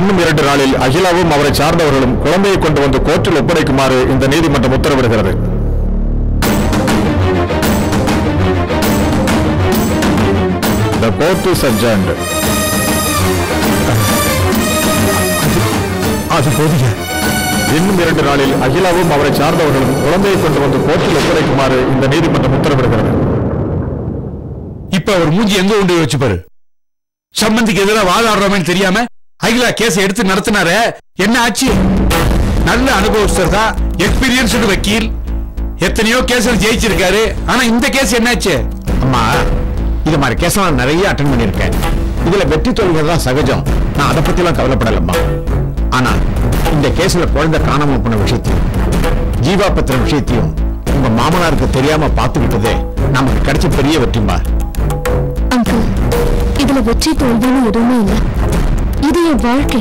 இன்னும் இரண்டு நாளில் அகிலாவும் அவரை சார்ந்தவர்களும் குழந்தையை கொண்டு வந்து கோர்ட்டில் ஒப்படைக்குமாறு இந்த நீதிமன்றம் உத்தரவிடுகிறது The court is adjourned. அது போதுங்க இன்னும் இரண்டு நாளில் அகிலாவும் அவரை சார்ந்தவர்களும் குழந்தையை கொண்டு வந்து கோர்ட்டில் ஒப்படைக்குமாறு இந்த நீதிமன்றம் உத்தரவிடுகிறது இப்ப அவர் மூஞ்சி எங்க கொண்டு போய் வச்சுப்பாரு சம்பந்திக்கு எதிராக வாதாடுறோமேன்னு தெரியாம அகிலா கேஸ் எடுத்து நடத்தினாரே என்ன ஆச்சு நல்ல அனுபவஸ்தர் தான் எக்ஸ்பீரியன்ஸ்டு வக்கீல் எத்தனையோ கேஸ்ல ஜெயிச்சிருக்காரு ஆனா இந்த கேஸ் என்னாச்சு அம்மா இது மாதிரி கேஸ்லாம் நிறைய அட்டன் பண்ணியிருக்கேன் இதுல வெற்றி தோல்விகள் தான் சகஜம் நான் அதை பத்திலாம் கவலைப்படலம்மா ஆனா இந்த கேஸ்ல குழந்தை காணாம போன விஷயத்தையும் ஜீவா பத்திர விஷயத்தையும் உங்க மாமனாருக்கு தெரியாம பார்த்துக்கிட்டதே நமக்கு கிடைச்ச பெரிய வெற்றிமா அங்கிள் இதுல வெற்றி தோல்வின்னு எதுவுமே இல்ல இது என் வாழ்க்கை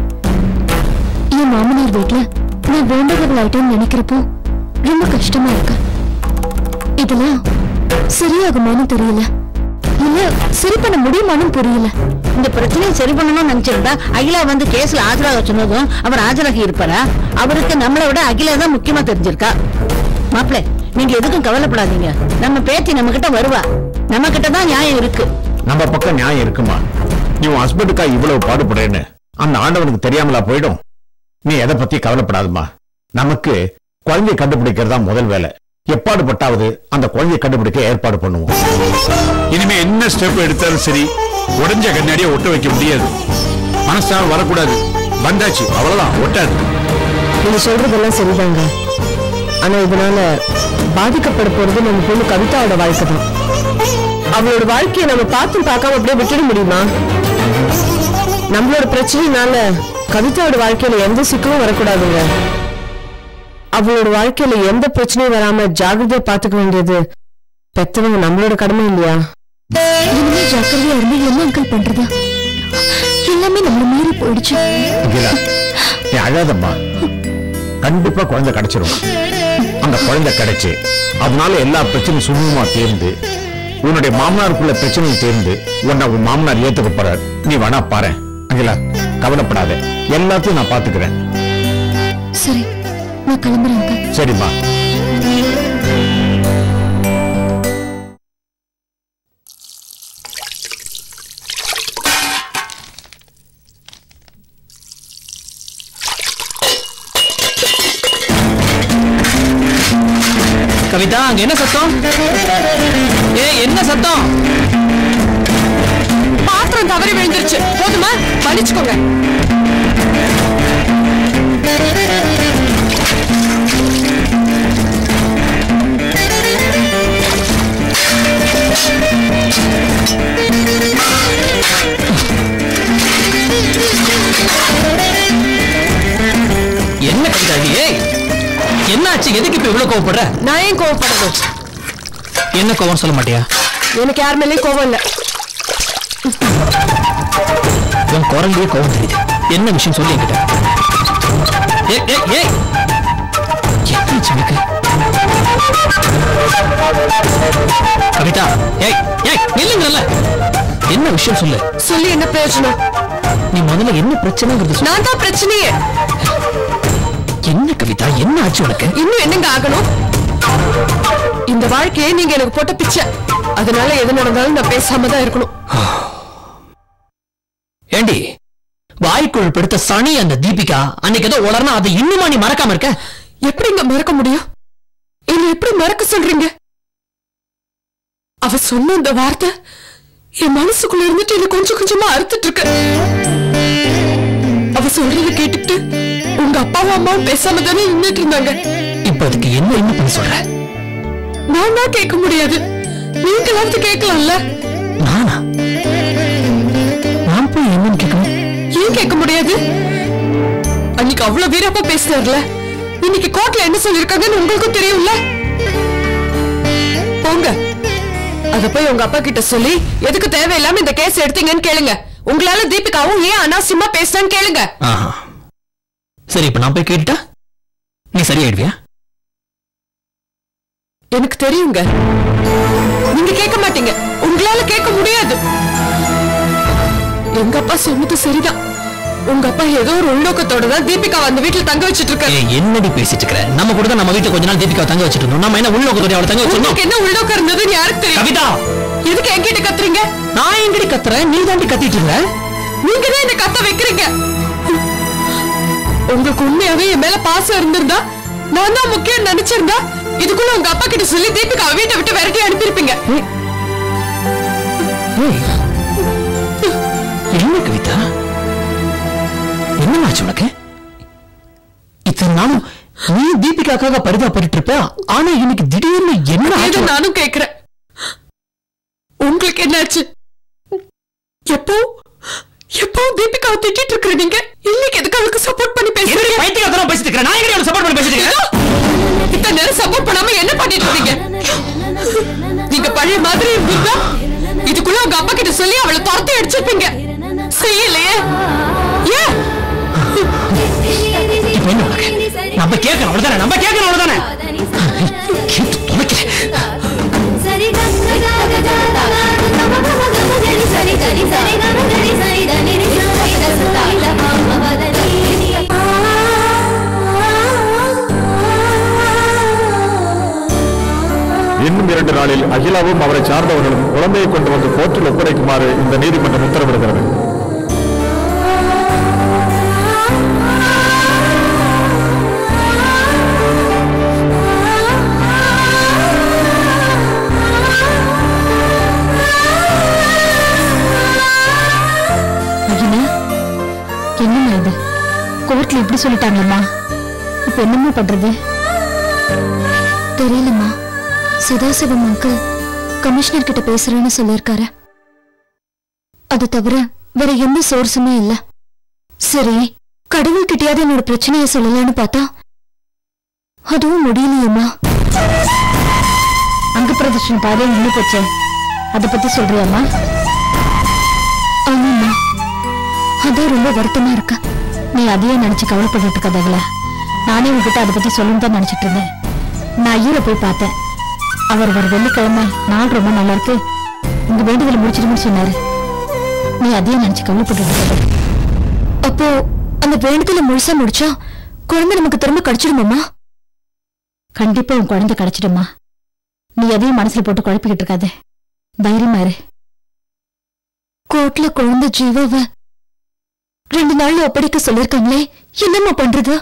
என் மாமனார் வீட்ல நான் வேண்டவர்கள் ஆயிட்டேன்னு நினைக்கிறப்போ ரொம்ப கஷ்டமா இருக்கு இதெல்லாம் சரியாகுமான்னு தெரியல இல்ல சரி பண்ண முடியுமான்னு புரியல இந்த பிரச்சனையை சரி பண்ணணும்னு நினைச்சிருந்தா அகிலா வந்து கேஸ்ல ஆஜராக சொன்னதும் அவர் ஆஜராகி இருப்பாரா அவருக்கு நம்மளை விட அகிலா தான் முக்கியமா தெரிஞ்சிருக்கா மாப்பிள்ளை நீங்க எதுக்கும் கவலைப்படாதீங்க நம்ம பேத்தி நம்ம கிட்ட வருவா நம்ம கிட்ட தான் நியாயம் இருக்கு நம்ம பக்கம் நியாயம் இருக்குமா நீ உன் ஹஸ்பண்டுக்கா இவ்வளவு பாடுபடுறேன்னு அந்த ஆண்டவனுக்கு தெரியாமலா போயிடும் நீ எதை பத்தி கவலைப்படாதம்மா நமக்கு குழந்தையை கண்டுபிடிக்கிறது தான் முதல் வேலை எப்பாடு பட்டாவது அந்த குழந்தையை கண்டுபிடிக்க ஏற்பாடு பண்ணுவோம் இனிமே என்ன ஸ்டெப் எடுத்தாலும் சரி உடைஞ்ச கண்ணாடியை ஒட்ட வைக்க முடியாது மனசாக வரக்கூடாது வந்தாச்சு அவ்வளவுதான் ஒட்டாது நீங்க சொல்றதெல்லாம் சரிதாங்க ஆனா இதனால பாதிக்கப்பட போறது நம்ம பொண்ணு கவிதாவோட வாழ்க்கை தான் அவளோட வாழ்க்கையை நம்ம பார்த்தும் பார்க்காம அப்படியே விட்டுட முடியுமா நம்மளோட பிரச்சனைனால கவிதாவோட வாழ்க்கையில எந்த சிக்கலும் வரக்கூடாதுங்க அவளோட வாழ்க்கையில எந்த பிரச்சனையும் வராம ஜாகிரதையா பாத்துக்க வேண்டியது பெத்தவங்க நம்மளோட கடமை இல்லையா இனிமே ஜாக்கிரதையா இருந்து என்ன அங்கிள் பண்றது எல்லாமே நம்மள மீறி போயிடுச்சு அகிலா நீ அழாதம்மா கண்டிப்பா குழந்தை கிடைச்சிரும் அந்த குழந்தை கிடைச்சு அதனால எல்லா பிரச்சனையும் சுமூகமா தீர்ந்து உன்னுடைய மாமனாருக்குள்ள பிரச்சனையும் தீர்ந்து உன்னை உன் மாமனார் ஏத்துக்க போறார் நீ வேணா பாரு அகிலா கவலைப்படாத எல்லாத்தையும் நான் பாத்துக்கிறேன் சரி நான் கிளம்புறேன் அங்கிள் சரிம்மா கவிதா அங்க என்ன சத்தம் ஏ என்ன சத்தம் பாத்திரம் தவறி விழுந்துருச்சு போதுமா மன்னிச்சுக்கோங்க என்ன கவிதா இது ஏய் என்ன ஆச்சு எதுக்கு இப்ப இவ்வளவு கோவப்படுற நான் ஏன் கோவப்படணும் என்ன கோவம் சொல்ல மாட்டியா எனக்கு யார் மேலேயும் கோவம் இல்லை உன் குரங்கே கோவம் தெரியுது என்ன விஷயம் சொல்லி என்கிட்ட ஏய் ஏய் ஏய் என்னாச்சு உனக்கு கவிதா ஏய் ஏய் நில்லுங்கல்ல என்ன விஷயம் சொல்லு சொல்லி என்ன பிரயோஜனம் நீ முதல்ல என்ன பிரச்சனைங்கிறது சொல்லு நான் தான் பிரச்சனையே என்ன கவிதா என்ன ஆச்சு உனக்கு இன்னும் என்னங்க ஆகணும் இந்த வாழ்க்கையை நீங்க எனக்கு போட்ட பிச்சை அதனால எது நடந்தாலும் நான் பேசாம தான் இருக்கணும் ஏண்டி வாய்க்குள் படுத்த சனி அந்த தீபிகா அன்னைக்கு ஏதோ உளர்னா அதை இன்னுமா நீ மறக்காம இருக்க எப்படிங்க மறக்க முடியும் என்ன எப்படி மறக்க சொல்றீங்க அவ சொன்ன இந்த வார்த்தை என் மனசுக்குள்ள இருந்துட்டு என்ன கொஞ்சம் கொஞ்சமா அறுத்துட்டு இருக்கு அவ சொல்றத கேட்டுட்டு உங்க அப்பாவும் அம்மாவும் பேசாம தானே நின்னுட்டு இருந்தாங்க இப்ப அதுக்கு என்ன என்ன பண்ண சொல்ற நான் தான் கேட்க முடியாது நீங்களாவது கேட்கலாம்ல நானா நான் போய் என்னன்னு கேட்கணும் ஏன் கேட்க முடியாது அன்னைக்கு அவ்வளவு வீரப்பா பேசினார்ல இன்னைக்கு கோர்ட்ல என்ன சொல்லிருக்காங்கன்னு உங்களுக்கும் தெரியும்ல போங்க அத போய் உங்க அப்பா கிட்ட சொல்லி எதுக்கு தேவையில்லாம இந்த கேஸ் எடுத்தீங்கன்னு கேளுங்க உங்களால தீபிகாவும் ஏன் அனாவசியமா பேசினான்னு கேளுங்க ஆஹா சரி இப்ப நான் போய் கேட்டுட்டா நீ சரியாயிடுவியா எனக்கு தெரியுங்க நீங்க கேட்க மாட்டீங்க உங்களால கேட்க முடியாது எங்க அப்பா சொன்னது சரிதான் உங்க அப்பா ஏதோ ஒரு உள்நோக்கத்தோட தான் தீபிகா அந்த வீட்டுல தங்க வச்சிட்டு இருக்காரு ஏய், என்னடி பேசிட்டு இருக்கிற நம்ம கூட தான் நம்ம வீட்டுல கொஞ்ச நாள் தீபிகா தங்க வச்சிட்டு இருந்தோம் நம்ம என்ன உள்ள கொஞ்சம் அவளை தங்க வச்சிருந்தோம் உங்களுக்கு என்ன உள்நோக்கம் இருந்ததுன்னு யாருக்கு தெரியும் கவிதா எதுக்கு என்கிட்ட கத்துறீங்க நான் எங்கடி கத்துறேன் நீ தாண்டி கத்திட்டு இருந்த நீங்க தான் என்ன கத்த வைக்கிறீங்க உங்களுக்கு உண்மையாவே என் மேல பாசம் இருந்திருந்தா நான் தான் முக்கியம் நினைச்சிருந்தா இதுக்குள்ள உங்க அப்பா கிட்ட சொல்லி தீபிகா வீட்டை விட்டு விரட்டி அனுப்பியிருப்பீங்க ஏய், என்ன கவிதா என்னமாச்சு உனக்கு இத்தனை நாளும் நீ தீபிகாக்காக பரிதாபப்பட்டு இருப்ப ஆனா இன்னைக்கு திடீர்னு என்ன ஆச்சு இதை உனக்கு? நானும் கேக்குறேன் உங்களுக்கு என்னாச்சு எப்போ எப்போ தீபிகாவை திட்டிட்டு இருக்கிற நீங்க இன்னைக்கு எதுக்கு அவளுக்கு சப்போர்ட் பண்ணி என்னடி பேசுறீங்க பைத்தியக்காரத்தனம் பேசிட்டு இருக்கிற? நான் எங்கடி அவளை support பண்ணி பேசிட்டு இருக்கேன்? இத்தனை நேரம் சப்போர்ட் பண்ணாம என்ன பண்ணிட்டு இருக்கீங்க நீங்க பழைய மாதிரி இருந்தீங்க இதுக்குள்ள உங்க அப்பா கிட்ட சொல்லி அவளை துரத்தி அடிச்சிருப்பீங்க செய்யலையே ஏன் இப்ப என்ன உனக்கு? நம்ம கேட்கணும் அவ்வளவுதானே நம்ம கேட்கணும் அவ்வளவுதானே கேட்டு தொலைக்கிறேன் இன்னும் இரண்டு நாளில் அகிலாவும் அவரை சார்ந்தவர்களும் குழந்தையை கொண்டு வந்து கோர்ட்டில் ஒப்படைக்குமாறு இந்த நீதிமன்றம் உத்தரவிடுகிறது அகிலா என்னம்மா இது கோர்ட்ல இப்படி சொல்லிட்டாங்கம்மா இப்ப என்னம்மா பண்றது தெரியலம்மா சதாசிவம் அங்கிள் கமிஷனர் கிட்ட பேசுறேன்னு சொல்லியிருக்காரு அது தவிர வேற எந்த சோர்ஸுமே இல்ல சரி கடவுள் கிட்டயாவது என்னோட பிரச்சனைய சொல்லலான்னு பார்த்தா அதுவும் முடியலையேம்மா அங்க பிரதர்ஷன பாதை நின்று போச்சே அத பத்தி சொல்றியாம்மா ஆமாம்மா அதான் ரொம்ப வருத்தமா இருக்கு நீ அதையே நினைச்சு கவலைப்பட்டு இருக்காதவள நானே உங்ககிட்ட அதை பத்தி சொல்லணும் தான் நினைச்சிட்டு இருந்தேன் நான் ஐயரை போய் பார்த்தேன் அவர் வர வெள்ளிக்கிழமை நாள் ரொம்ப நல்லா இருக்கு உங்க வேண்டுதலை முடிச்சிடுன்னு சொன்னாரு நீ அதையே நினைச்சு கவலைப்பட்டு இருக்காத அப்போ அந்த வேண்டுதலை முழுசா முடிச்சா குழந்தை நமக்கு திரும்ப கிடைச்சிடுமாம்மா கண்டிப்பா உன் குழந்தை கிடைச்சிடுமா நீ எதையும் மனசுல போட்டு குழப்பிக்கிட்டு இருக்காத தைரியமா இரு கோர்ட்ல குழந்தை ஜீவாவ ரெண்டு நாள்ல ஒப்படைக்க சொல்லிருக்காங்களே என்னம்மா பண்றது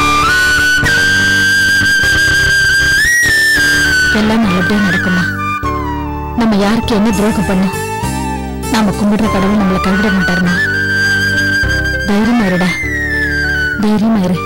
எல்லாம் நல்லபடியா நடக்குமா நம்ம யாருக்கு என்ன துரோகம் பண்ணோம் நாம கும்பிடுற கடவுள் நம்மளை கைவிட மாட்டாருமா தைரியமா இருடா தைரியமா இரு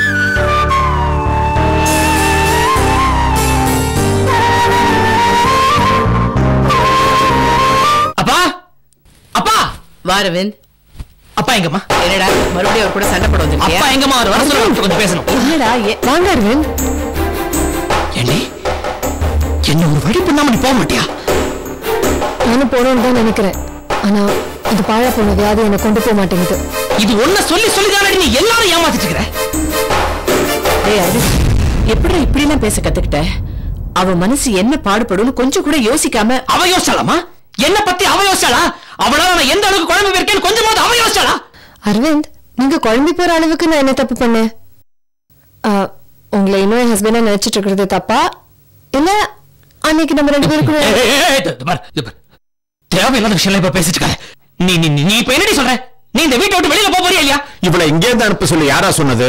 அப்பா அப்பா வாரவிந்த் அப்பா எங்கம்மா என்னடா மறுபடியும் அவர் கூட சண்டை போட வந்திருக்கியா அப்பா எங்கம்மா அவர் வர சொல்ல கொஞ்சம் பேசணும் என்னடா ஏ- வாங்க அரவிந்த் ஏண்டி என்ன ஒரு வழி பண்ணாம நீ போக மாட்டியா நானும் போறோம்னு தான் நினைக்கிறேன் ஆனா இது பாழா போன வியாதி என்னை கொண்டு போக மாட்டேங்குது இது ஒன்ன சொல்லி சொல்லி தானே நீ எல்லாரும் ஏமாத்திட்டு இருக்கிற டேய் அரவிந்த் எப்படி இப்படி எல்லாம் பேச கத்துக்கிட்ட அவ மனசு என்ன பாடுபடும்னு கொஞ்சம் கூட யோசிக்காம அவ யோசிச்சாலாமா என்ன பத்தி அவ யோசிச்சாளா அவளால நான் எந்த அளவுக்கு குழம்பு இருக்கேன்னு கொஞ்சமாவது அவ யோசிச்சாளா அரவிந்த் நீங்க குழம்பி போற அளவுக்கு நான் என்ன தப்பு பண்ணேன் ஆ, உங்களை இன்னும் என் ஹஸ்பண்டா நினைச்சிட்டு இருக்கிறது தப்பா இல்ல அன்னைக்கு நம்ம ரெண்டு பேரும் கூட ஏய், ஏய், ஏய், இது- இது பாரு, இது பாரு. தேவையில்லாத விஷயம் இப்ப பேசிட்டு இருக்காத. நீ நீ நீ- நீ இப்ப என்னடி சொல்ற நீ இந்த வீட்டை விட்டு வெளியில போக போறியா இல்லையா இவளை இங்கே இருந்து அனுப்ப சொல்லி யாரா சொன்னது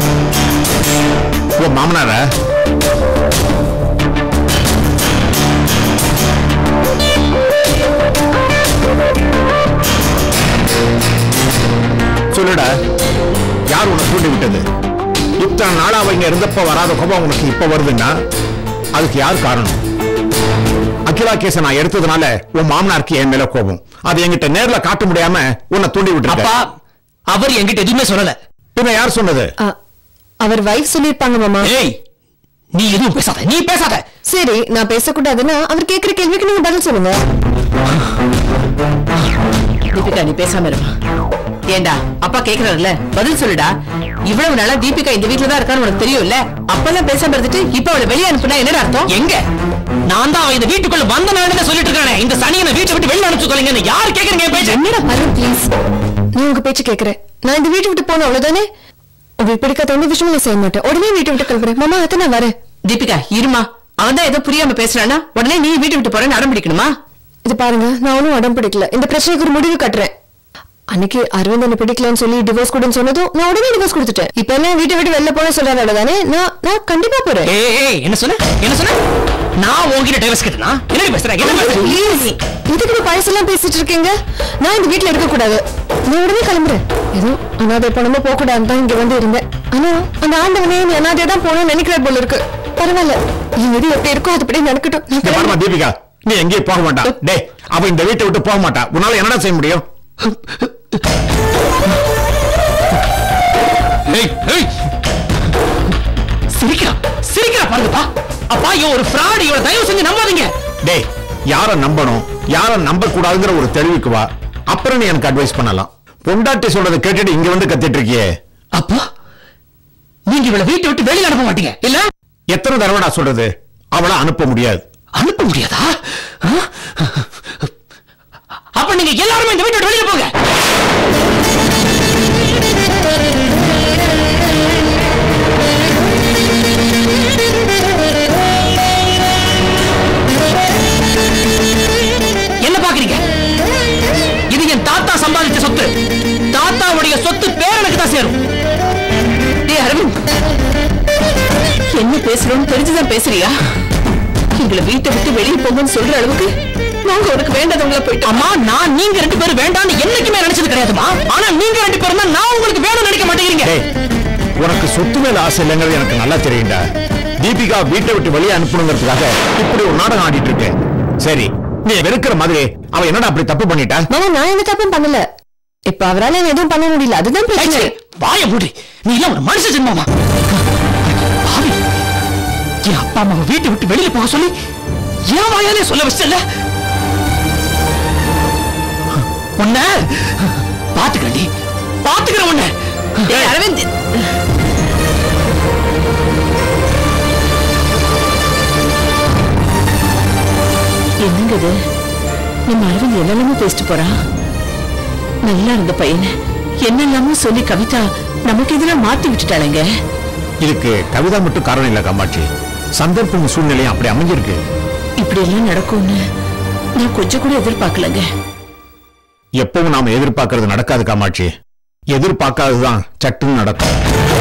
உன் மாமனாரா சொல்லுடா யார் உன்னை தூண்டி விட்டது இத்தனை நாளா அவங்க இருந்தப்ப வராத கோபம் உனக்கு இப்ப வருதுன்னா அதுக்கு யார் காரணம் அகிலா கேஸ நான் எடுத்ததுனால உன் மாமனாருக்கு என் மேல கோபம் அது என்கிட்ட நேர்ல காட்ட முடியாம உன்னை தூண்டி அப்பா விட்டு அவர் என்கிட்ட எதுவுமே சொல்லல பின்ன யார் சொன்னது ஆ, அவர் வைஃப் சொல்லிருப்பாங்க மாமா ஏய் நீ எதுவும் பேசாத நீ பேசாத சரி நான் பேசக்கூடாதுன்னா அவர் கேக்குற கேள்விக்கு நீங்க பதில் சொல்லுங்க தீபிகா நீ பேசாம இருமா ஏண்டா அப்பா கேக்குறாருல்ல பதில் சொல்லுடா இவ்வளவு நாளா தீபிகா இந்த வீட்டுல தான் இருக்கான்னு உனக்கு தெரியும்ல அப்பெல்லாம் பேசாம இருந்துட்டு இப்ப அவளை வெளியே அனுப்புனா என்னடா அர்த்தம் எங்க நான் தான் அவன் இந்த வீட்டுக்குள்ள வந்த நாள்ல சொல்லிட்டு இருக்கானே இந்த சனியனை வீட்டை விட்டு வெளில அனுப்பிச்சு கொள்ளுங்கன்னு யார் கேக்குறீங்க என் பேச்சு என்னடா பாரு ப்ளீஸ் நீ உங்க பேச்சு கேக்குறேன் நான் இந்த வீட்டை விட்டு போன அவ்வளவுதானே உங்களுக்கு பிடிக்காத எந்த விஷயமும் நான் செய்ய மாட்டேன் உடனே வீட்டை விட்டு கிளம்புறேன் மாமா அத்தை நான் வரேன் தீபிகா இருமா அவன் தான் ஏதோ புரியாம பேசுறானா உடனே நீ வீட்டு விட்டு போறேன்னு அடம் பிடிக்கணுமா இது பாருங்க நான் ஒன்றும் அடம் பிடிக்கல இந்த பிரச்சனைக்கு ஒரு முடிவு கட்டுறேன் அன்னைக்கு அரவிந்த் என்ன பிடிக்கலன்னு சொல்லி டிவோர்ஸ் கொடுன்னு சொன்னதும் நான் உடனே டிவோர்ஸ் கொடுத்துட்டேன் இப்ப எல்லாம் வீட்டை விட்டு வெளில போன சொல்றாரு தானே நான் நான் கண்டிப்பா போறேன் ஏய் ஏய், என்ன சொன்ன என்ன சொன்ன நான் உன்கிட்ட டைவர்ஸ் கேட்டனா என்ன பேசுறேன் என்ன பேசுறேன் Please, இதுக்கு இப்ப பழசெல்லாம் பேசிட்டு இருக்கீங்க நான் இந்த வீட்ல இருக்க கூடாது நான் உடனே கிளம்புறேன் ஏதோ அனாதை பணமா போக கூடாதுன்னு தான் இங்க வந்து இருந்தேன் ஆனா அந்த ஆண்டவனே நீ அனாதையா தான் போகணும்னு நினைக்கிறார் போல இருக்கு பரவாயில்ல என் விதி எப்படி இருக்கோ அதுபடி நடக்கட்டும் நான் இந்த பாருமா கிளம்புறேன். தீபிகா நீ எங்கேயும் போக மாட்டா டேய் அவ இந்த வீட்டை விட்டு போக மாட்டா உன்னால என்னடா செய்ய முடியும் ஏய் ஏய் சிரிக்கிறா சிரிக்கிறா பாருங்கப்பா அப்பா இவன் ஒரு ஃப்ராட் இவனை தயவு செஞ்சு நம்பாதீங்க டேய் யார நம்பணும் யார நம்ப கூடாதுங்கிற ஒரு தெளிவுக்கு வா அப்புறம் நீ எனக்கு அட்வைஸ் பண்ணலாம் பொண்டாட்டி சொல்றதை கேட்டுட்டு இங்க வந்து கத்திட்டு இருக்கியே அப்பா நீங்க இவளை வீட்டை விட்டு வெளியில அனுப்ப மாட்டீங்க இல்ல எத்தனை தடவை நான் சொல்றது அவளை அனுப்ப முடியாது அனுப்ப முடியாதா ஆ? அப்ப நீங்க எல்லாருமே இந்த வீட்டை விட்டு வெளியில போங்க என்ன பாக்குறீங்க இது என் தாத்தா சம்பாதிச்ச சொத்து தாத்தாவுடைய சொத்து பேரனுக்கு தான் சேரும் டேய் அரவிந்த் என்ன பேசுறோம்னு தெரிஞ்சுதான் பேசுறியா எங்களை வீட்டை விட்டு வெளியே போங்கன்னு சொல்ற அளவுக்கு நாங்க உனக்கு வேண்டாதவங்கள போயிட்டோம் அம்மா நான் நீங்க ரெண்டு பேரும் வேண்டாம்னு என்னைக்குமே நினைச்சது கிடையாதுமா ஆனா நீங்க ரெண்டு பேரும் தான் நான் உங்களுக்கு வேணும்னு நினைக்க மாட்டேங்கிறீங்க டேய் உனக்கு சொத்து மேல ஆசை இல்லைங்கிறது எனக்கு நல்லா தெரியும்டா தீபிகா வீட்டை விட்டு வெளியே அனுப்பணுங்கிறதுக்காக இப்படி ஒரு நாடகம் ஆடிட்டு இருக்கேன் சரி நீ வெறுக்கிற மாதிரி அவ என்னடா அப்படி தப்பு பண்ணிட்டா மாமா நான் எந்த தப்பும் பண்ணல இப்ப அவரால என்ன எதுவும் பண்ண முடியல அதுதான் பிரச்சனை சரி, வாய மூடி நீ எல்லாம் ஒரு மனுஷ ஜென்மமா பாவி என் அப்பா அம்மாவை வீட்டை விட்டு வெளியில போக சொல்லி என் வாயாலே சொல்ல வச்சல உன்ன பாத்துக்கண்டி பாத்துக்கிறேன் உன்ன டேய் அரவிந்த் என்னங்க இது நம்ம அரவிந்த் என்னெல்லாமோ பேசிட்டு போறான் நல்லா இருந்த பையனை என்னெல்லாமோ சொல்லி கவிதா நமக்கு இதெல்லாம் மாத்தி விட்டுட்டாளுங்க இதுக்கு கவிதா மட்டும் காரணம் இல்ல காமாட்சி சந்தர்ப்பம் சூழ்நிலையும் அப்படி அமைஞ்சிருக்கு இப்படி எல்லாம் நடக்கும்னு நான் கொஞ்சம் கூட எதிர்பார்க்கலங்க எப்பவும் நாம எதிர்பார்க்கறது நடக்காது காமாட்சி எதிர்பார்க்காததுதான் சட்டுன்னு நடக்கும்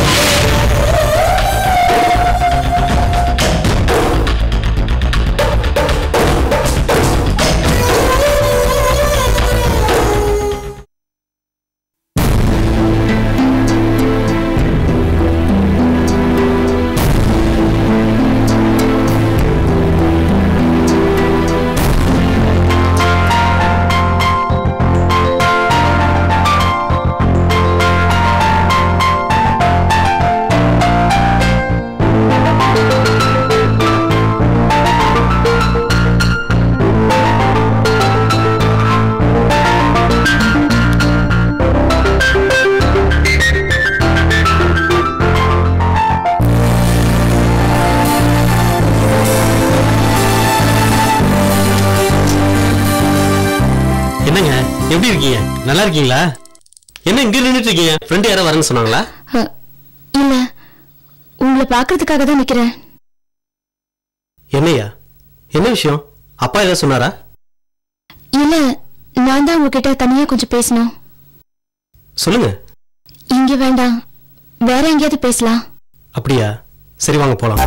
என்னங்க எப்படி இருக்கீங்க நல்லா இருக்கீங்களா என்ன இங்க நின்னுட்டு இருக்கீங்க ஃப்ரெண்டு யாரோ வரேன்னு சொன்னாங்களா அ, இல்ல உங்களை பாக்குறதுக்காக தான் நிக்கிறேன் என்னையா என்ன விஷயம் அப்பா ஏதாவது சொன்னாரா இல்ல நான் தான் உங்ககிட்ட தனியா கொஞ்சம் பேசணும் சொல்லுங்க இங்க வேண்டாம் வேற எங்கேயாவது பேசலாம் அப்படியா சரி வாங்க போலாம்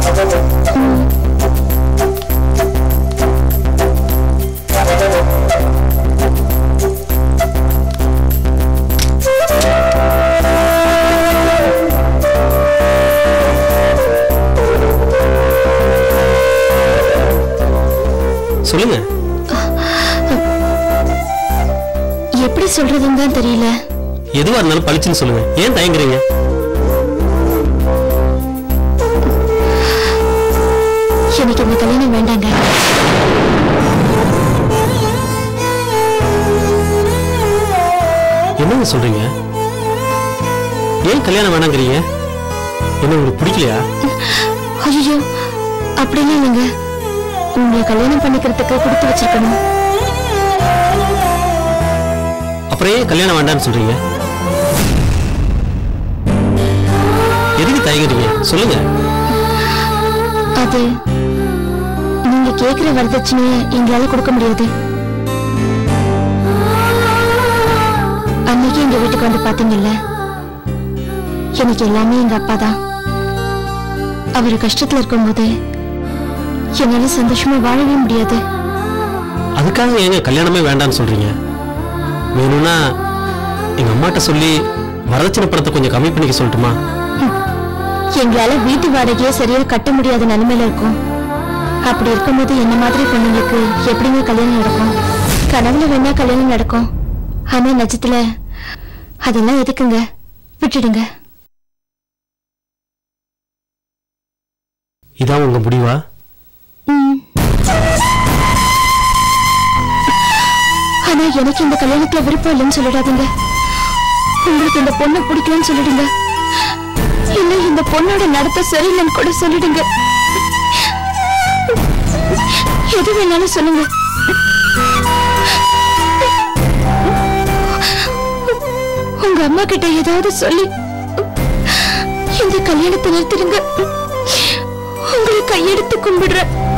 சொல்லுங்க எப்படி சொல்றதுன்னு தான் தெரியல எதுவா இருந்தாலும் பளிச்சுன்னு சொல்லுங்க ஏன் தயங்குறீங்க எனக்கு இந்த கல்யாணம் வேண்டாங்க என்னங்க சொல்றீங்க ஏன் கல்யாணம் வேணாங்கிறீங்க என்ன உங்களுக்கு பிடிக்கலையா ஐயோ அப்படிலாம் இல்லைங்க உங்களை கல்யாணம் பண்ணிக்கிறதுக்கு கொடுத்து வச்சிருக்கணும் அப்புறம் ஏன் கல்யாணம் வேண்டாம்னு சொல்றீங்க தயங்குறீங்க சொல்லுங்க அது நீங்க கேக்குற வரதட்சணைய எங்களால கொடுக்க முடியாது அன்னைக்கு எங்க வீட்டுக்கு வந்து பாத்தீங்கல்ல எனக்கு எல்லாமே எங்க அப்பா தான் அவர் கஷ்டத்துல இருக்கும்போது என்னால சந்தோஷமா வாழவே முடியாது அதுக்காக ஏங்க கல்யாணமே வேண்டாம்னு சொல்றீங்க வேணும்னா எங்க அம்மாட்ட சொல்லி வரதட்சணை பணத்தை கொஞ்சம் கம்மி பண்ணிக்க சொல்லட்டுமா எங்களால வீட்டு வாடகையே சரியா கட்ட முடியாத நிலைமையில இருக்கும் அப்படி இருக்கும்போது என்ன மாதிரி பொண்ணுங்களுக்கு எப்படிங்க கல்யாணம் நடக்கும் கனவுல வேணா கல்யாணம் நடக்கும் ஆனா நிஜத்துல அதெல்லாம் எதுக்குங்க விட்டுடுங்க இதான் உங்க முடிவா ம். ஆனா எனக்கு இந்த கல்யாணத்துல விருப்பம் இல்லைன்னு சொல்லிடாதீங்க உங்களுக்கு இந்த பொண்ணை பிடிக்கலன்னு சொல்லிடுங்க இல்ல இந்த பொண்ணோட நடத்த சரியில்லைன்னு கூட சொல்லிடுங்க எது வேணாலும் சொல்லுங்க உங்க அம்மா கிட்ட ஏதாவது சொல்லி இந்த கல்யாணத்தை நிறுத்திடுங்க உங்களை கையெடுத்து கும்பிடுறேன்